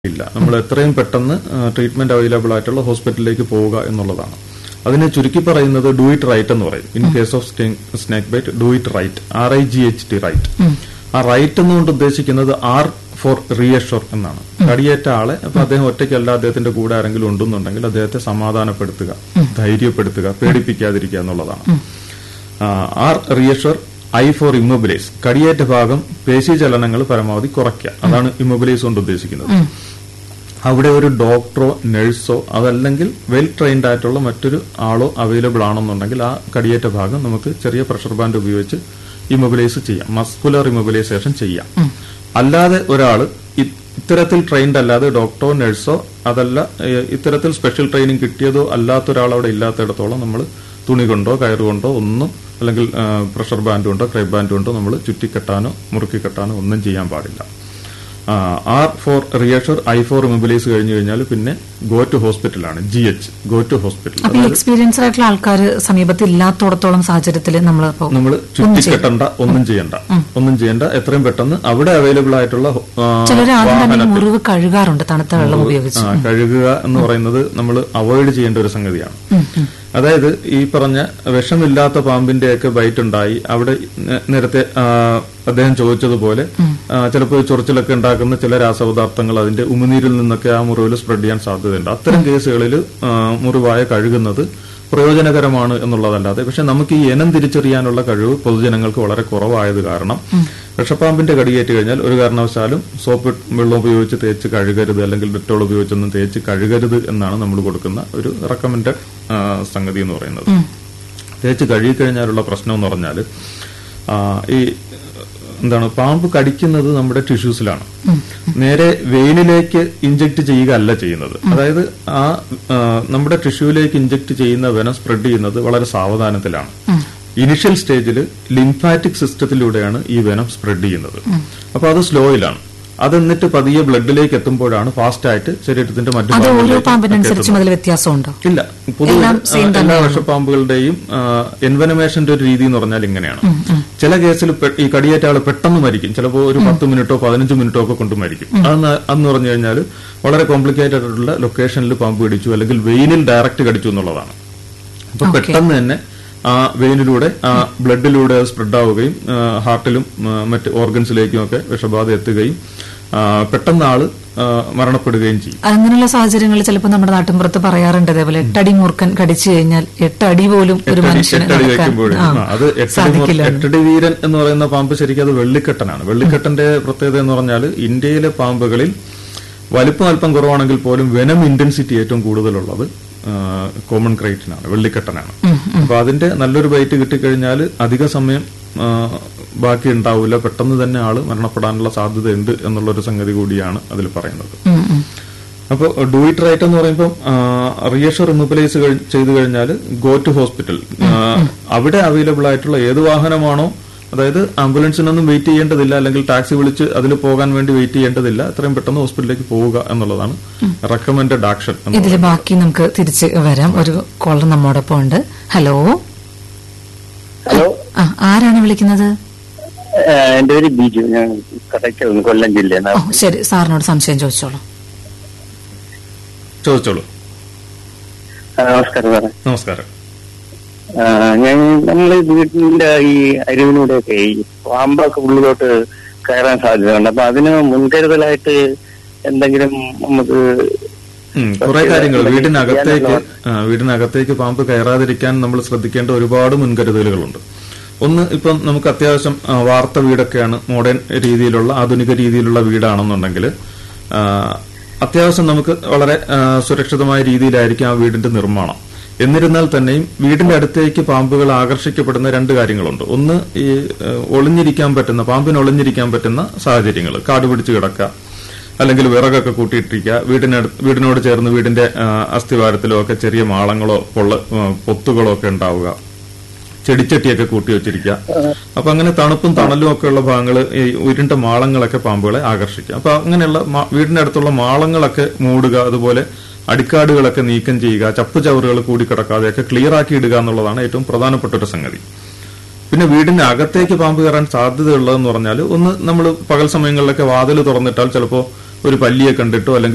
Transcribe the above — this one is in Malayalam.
ഇല്ല നമ്മൾ എത്രയും പെട്ടെന്ന് ട്രീറ്റ്മെന്റ് അവൈലബിൾ ആയിട്ടുള്ള ഹോസ്പിറ്റലിലേക്ക് പോവുക എന്നുള്ളതാണ് അതിനെ ചുരുക്കി പറയുന്നത് ഡു ഇറ്റ് റൈറ്റ് എന്ന് പറയും in case of snake bite do it right R I G H T right ആ റൈറ്റ് എന്നുകൊണ്ട് ഉദ്ദേശിക്കുന്നത് ആർ ഫോർ റീഅഷോർ എന്നാണ് കടിയേറ്റ ആളെ അപ്പൊ അദ്ദേഹം ഒറ്റയ്ക്കല്ല അദ്ദേഹത്തിന്റെ കൂടെ ആരെങ്കിലും ഉണ്ടെന്നുണ്ടെങ്കിൽ അദ്ദേഹത്തെ സമാധാനപ്പെടുത്തുക ധൈര്യപ്പെടുത്തുക പേടിപ്പിക്കാതിരിക്കുക എന്നുള്ളതാണ് R reassure I for immobilise കടിയേറ്റ ഭാഗം പേശി ചലനങ്ങൾ പരമാവധി കുറയ്ക്കുക അതാണ് ഇമ്മൊബിലൈസ് കൊണ്ട് ഉദ്ദേശിക്കുന്നത് അവിടെ ഒരു ഡോക്ടറോ നഴ്സോ അതല്ലെങ്കിൽ വെൽ ട്രെയിൻഡ് ആയിട്ടുള്ള മറ്റൊരു ആളോ അവൈലബിൾ ആണെന്നുണ്ടെങ്കിൽ ആ കടിയേറ്റ ഭാഗം നമുക്ക് ചെറിയ പ്രഷർ ബാൻഡ് ഉപയോഗിച്ച് ഇമ്മൊബിലൈസ് ചെയ്യാം മസ്കുലർ ഇമ്മൊബിലൈസേഷൻ ചെയ്യാം അല്ലാതെ ഒരാൾ ഇത്തരത്തിൽ ട്രെയിൻഡ് അല്ലാതെ ഡോക്ടറോ നഴ്സോ അതല്ല ഏഹ്, ഇത്തരത്തിൽ സ്പെഷ്യൽ ട്രെയിനിങ് കിട്ടിയതോ അല്ലാത്ത ഒരാൾ അവിടെ ഇല്ലാത്തിടത്തോളം നമ്മൾ തുണി കൊണ്ടോ കയറുകൊണ്ടോ ഒന്നും അല്ലെങ്കിൽ പ്രഷർ ബാൻഡ് കൊണ്ടോ ക്രൈബ് ബാൻഡ് കൊണ്ടോ നമ്മൾ ചുറ്റിക്കെട്ടാനോ മുറുക്കി കെട്ടാനോ ഒന്നും ചെയ്യാൻ പാടില്ല R for reassure I for immobilise കഴിഞ്ഞു കഴിഞ്ഞാൽ പിന്നെ ഗോ ടു ഹോസ്പിറ്റലാണ് G H go to hospital അപ്പൊ ഈ എക്സ്പീരിയൻസ്ഡ് ആയിട്ടുള്ള ആൾക്കാർ സമയത്ത് ഇല്ലാത്തോടത്തോളം സാഹചര്യത്തിൽ നമ്മൾ നമ്മൾ ചുറ്റിക്കെട്ടണ്ട ഒന്നും ചെയ്യണ്ട ഒന്നും ചെയ്യണ്ട എത്രയും പെട്ടെന്ന് അവിടെ അവൈലബിൾ ആയിട്ടുള്ള ആ, ചിലർ ആദ്യം തന്നെ ഈ വാഹനത്തിൽ മുറിവ് കഴുകാറുണ്ട് തണുത്ത വെള്ളം ഉപയോഗിച്ച് ആ, കഴുകുക എന്ന് പറയുന്നത് നമ്മൾ അവോയ്ഡ് ചെയ്യേണ്ട ഒരു സംഗതിയാണ് അതായത് ഈ പറഞ്ഞ വിഷമില്ലാത്ത പാമ്പിന്റെയൊക്കെ ബൈറ്റ് ഉണ്ടായി അവിടെ നേ- നേരത്തെ ആ, അദ്ദേഹം ചോദിച്ചതുപോലെ ചിലപ്പോൾ ചൊറിച്ചിലൊക്കെ ഉണ്ടാക്കുന്ന ചില രാസപദാർത്ഥങ്ങൾ അതിന്റെ ഉമിനീരിൽ നിന്നൊക്കെ ആ മുറിവിൽ സ്പ്രെഡ് ചെയ്യാൻ സാധ്യതയുണ്ട് അത്തരം കേസുകളിൽ മുറിവായ കഴുകുന്നത് പ്രയോജനകരമാണ് എന്നുള്ളതല്ലാതെ പക്ഷെ നമുക്ക് ഈ ഇനം തിരിച്ചറിയാനുള്ള കഴിവ് പൊതുജനങ്ങൾക്ക് വളരെ കുറവായത് കാരണം വിഷപ്പാമ്പിന്റെ കടിയേറ്റ് കഴിഞ്ഞാൽ ഒരു കാരണവശാലും സോപ്പ് വെള്ളം ഉപയോഗിച്ച് തേച്ച് കഴുകരുത് അല്ലെങ്കിൽ ഡെറ്റോൾ ഉപയോഗിച്ചൊന്നും തേച്ച് കഴുകരുത് എന്നാണ് നമ്മൾ കൊടുക്കുന്ന ഒരു റെക്കമെൻഡഡ് സംഗതി എന്ന് പറയുന്നത് തേച്ച് കഴുകിക്കഴിഞ്ഞാലുള്ള പ്രശ്നം എന്ന് പറഞ്ഞാൽ ഈ എന്താണ് പാമ്പ് കടിക്കുന്നത് നമ്മുടെ ടിഷ്യൂസിലാണ് നേരെ വെയിനിലേക്ക് ഇഞ്ചക്ട് ചെയ്യുക അല്ല ചെയ്യുന്നത് അതായത് ആ ആ, നമ്മുടെ ടിഷ്യൂലേക്ക് ഇഞ്ചക്ട് ചെയ്യുന്ന വെനം സ്പ്രെഡ് ചെയ്യുന്നത് വളരെ സാവധാനത്തിലാണ് ഇനിഷ്യൽ സ്റ്റേജിൽ ലിംഫാറ്റിക് സിസ്റ്റത്തിലൂടെയാണ് ഈ വെനം സ്പ്രെഡ് ചെയ്യുന്നത് അപ്പൊ അത് സ്ലോയിലാണ് അത് എന്നിട്ട് പതിയെ ബ്ലഡിലേക്ക് എത്തുമ്പോഴാണ് ഫാസ്റ്റ് ആയിട്ട് ശരീരത്തിന്റെ മറ്റു അത് ഓരോ ഭാഗങ്ങളിലേക്ക് പാമ്പിനനുസരിച്ചും അതിൽ വ്യത്യാസമുണ്ടോ ഇല്ല പൊതുവെ എല്ലാം same ആ, എല്ലാ വിഷപ്പാമ്പുകളുടെയും എൻവനമേഷന്റെ ഒരു രീതി എന്ന് പറഞ്ഞാൽ ഇങ്ങനെയാണ് ചില കേസിൽ പെ- ഈ കടിയേറ്റ ആള് പെട്ടെന്ന് മരിക്കും ചിലപ്പോൾ ഒരു പത്ത് മിനിറ്റോ പതിനഞ്ച് മിനിറ്റോ ഒക്കെ കൊണ്ട് മരിക്കും അതെന്ന് അന്ന് പറഞ്ഞു കഴിഞ്ഞാൽ വളരെ കോംപ്ലിക്കേറ്റഡ് ആയിട്ടുള്ള ലൊക്കേഷനിൽ പാമ്പ് കടിച്ചു അല്ലെങ്കിൽ വെയിനിൽ ഡയറക്റ്റ് കടിച്ചു എന്നുള്ളതാണ് അപ്പൊ പെട്ടെന്ന് തന്നെ ആ വെയിനിലൂടെ ആ ബ്ലഡിലൂടെ സ്പ്രെഡ് ആവുകയും ആ, ഹാർട്ടിലും ആ, മറ്റ് ഓർഗൻസിലേക്കും ഒക്കെ വിഷബാധ എത്തുകയും ആ, പെട്ടെന്ന് ആള് ആ, മരണപ്പെടുകയും ചെയ്യും അങ്ങനെയുള്ള സാഹചര്യങ്ങളിൽ ചിലപ്പോൾ നമ്മുടെ നാട്ടിൻപുറത്ത് പറയാറുണ്ട് അതേപോലെ എട്ടടി മൂർഖൻ കടിച്ചു കഴിഞ്ഞാൽ എട്ടടി പോലും ഒരു എട്ടടി- മനുഷ്യന് എട്ടടി നടക്കാൻ വെക്കുമ്പോഴേ ആ, ആ, അത് എട്ടടി സാധിക്കില്ല മുറ- എട്ടടി വീരൻ എന്ന് പറയുന്ന പാമ്പ് ശരിക്കും അത് വെള്ളിക്കെട്ടനാണ് വെള്ളിക്കെട്ടന്റെ പ്രത്യേകത എന്ന് പറഞ്ഞാൽ ഇന്ത്യയിലെ പാമ്പുകളിൽ വലിപ്പം അല്പം കുറവാണെങ്കിൽ പോലും വെനം ഇന്റൻസിറ്റി ഏറ്റവും കൂടുതലുള്ളത് കോമൺ ക്രൈറ്റിനാണ് വെള്ളിക്കെട്ടനാണ് അപ്പൊ അതിന്റെ നല്ലൊരു ബൈറ്റ് കിട്ടിക്കഴിഞ്ഞാൽ അധിക സമയം ആ, ബാക്കി ഉണ്ടാവില്ല പെട്ടെന്ന് തന്നെ ആള് മരണപ്പെടാനുള്ള സാധ്യതയുണ്ട് എന്നുള്ളൊരു സംഗതി കൂടിയാണ് അതിൽ പറയുന്നത് ഉം, ഉം. അപ്പോൾ ഡു ഇറ്റ് റൈറ്റ് എന്ന് പറയുമ്പോൾ റിയഷർ ഇമ്മൊബിലൈസ് ചെയ്തു കഴിഞ്ഞാൽ ഗോ ടു ഹോസ്പിറ്റൽ അവിടെ അവൈലബിൾ ആയിട്ടുള്ള ഏത് വാഹനമാണോ അതായത് ആംബുലൻസിനൊന്നും വെയിറ്റ് ചെയ്യേണ്ടതില്ല അല്ലെങ്കിൽ ടാക്സി വിളിച്ച് അതിൽ പോകാൻ വേണ്ടി വെയിറ്റ് ചെയ്യേണ്ടതില്ല എത്രയും പെട്ടെന്ന് ഹോസ്പിറ്റലിലേക്ക് പോവുക എന്നുള്ളതാണ് റെക്കമെൻഡഡ് ആക്ഷൻ എന്ന് ഇതില് ബാക്കി നമുക്ക് തിരിച്ച് വരാം ഒരു കോളർ നമ്മോടൊപ്പം ഉണ്ട് ഹലോ ഹലോ ആ ആരാണ് വിളിക്കുന്നത് ഏഹ് എന്റെ പേര് ബിജു ഞാൻ കടയ്ക്കൽ കൊല്ലം ജില്ലയിൽ ഓ ശരി സാറിനോട് സംശയം ചോദിച്ചോളൂ ചോദിച്ചോളൂ നമസ്കാരം സാറേ നമസ്കാരം ആഹ് ഞാൻ നമ്മൾ വീട്ടിന്റെ ഈ അരുവിലൂടെയൊക്കെ ഈ പാമ്പൊക്കെ ഉള്ളിലോട്ട് കയറാൻ സാധ്യതയുണ്ട് അപ്പൊ അതിന് മുൻകരുതലായിട്ട് എന്തെങ്കിലും നമുക്ക് ഉം, കുറെ കാര്യങ്ങൾ വീടിനകത്തേക്ക് ആ, വീടിനകത്തേക്ക് പാമ്പ് കയറാതിരിക്കാൻ നമ്മൾ ശ്രദ്ധിക്കേണ്ട ഒരുപാട് മുൻകരുതലുകളുണ്ട് ഒന്ന് ഇപ്പം നമുക്ക് അത്യാവശ്യം ആ, വാർത്ത വീടൊക്കെയാണ് മോഡേൺ രീതിയിലുള്ള ആധുനിക രീതിയിലുള്ള വീടാണെന്നുണ്ടെങ്കിൽ ആ, അത്യാവശ്യം നമുക്ക് വളരെ ആ, സുരക്ഷിതമായ രീതിയിലായിരിക്കും ആ വീടിന്റെ നിർമ്മാണം എന്നിരുന്നാൽ തന്നെയും വീടിന്റെ അടുത്തേക്ക് പാമ്പുകൾ ആകർഷിക്കപ്പെടുന്ന രണ്ട് കാര്യങ്ങളുണ്ട് ഒന്ന് ഈ ആ, ഒളിഞ്ഞിരിക്കാൻ പറ്റുന്ന പാമ്പിന് ഒളിഞ്ഞിരിക്കാൻ പറ്റുന്ന സാഹചര്യങ്ങൾ കാട് പിടിച്ച് കിടക്കുക അല്ലെങ്കിൽ വിറകൊക്കെ കൂട്ടിയിട്ടിരിക്കുക വീടിനടുത്ത് വീടിനോട് ചേർന്ന് വീടിന്റെ ആ, അസ്ഥിവാരത്തിലോ ഒക്കെ ചെറിയ മാളങ്ങളോ പൊള്ള ആ, പൊത്തുകളോ ഒക്കെ ഉണ്ടാവുക ചെടിച്ചട്ടിയൊക്കെ കൂട്ടി വെച്ചിരിക്കുക അപ്പൊ അങ്ങനെ തണുപ്പും തണലും ഒക്കെ ഉള്ള ഭാഗങ്ങൾ ഈ ഉരുണ്ട മാളങ്ങളൊക്കെ പാമ്പുകളെ ആകർഷിക്കുക അപ്പൊ അങ്ങനെയുള്ള മാ- വീടിന്റെ അടുത്തുള്ള മാളങ്ങളൊക്കെ മൂടുക അതുപോലെ അടിക്കാടുകളൊക്കെ നീക്കം ചെയ്യുക ചപ്പുചവറുകൾ കൂടിക്കിടക്കാതെയൊക്കെ ക്ലിയർ ആക്കി ഇടുക എന്നുള്ളതാണ് ഏറ്റവും പ്രധാനപ്പെട്ട ഒരു സംഗതി പിന്നെ വീടിന്റെ അകത്തേക്ക് പാമ്പ് കയറാൻ സാധ്യതയുള്ളതെന്ന് പറഞ്ഞാൽ ഒന്ന് നമ്മൾ പകൽ സമയങ്ങളിലൊക്കെ വാതിൽ തുറന്നിട്ടാൽ ചിലപ്പോൾ ഒരു പല്ലിയെ കണ്ടിട്ടോ അല്ലെങ്കിൽ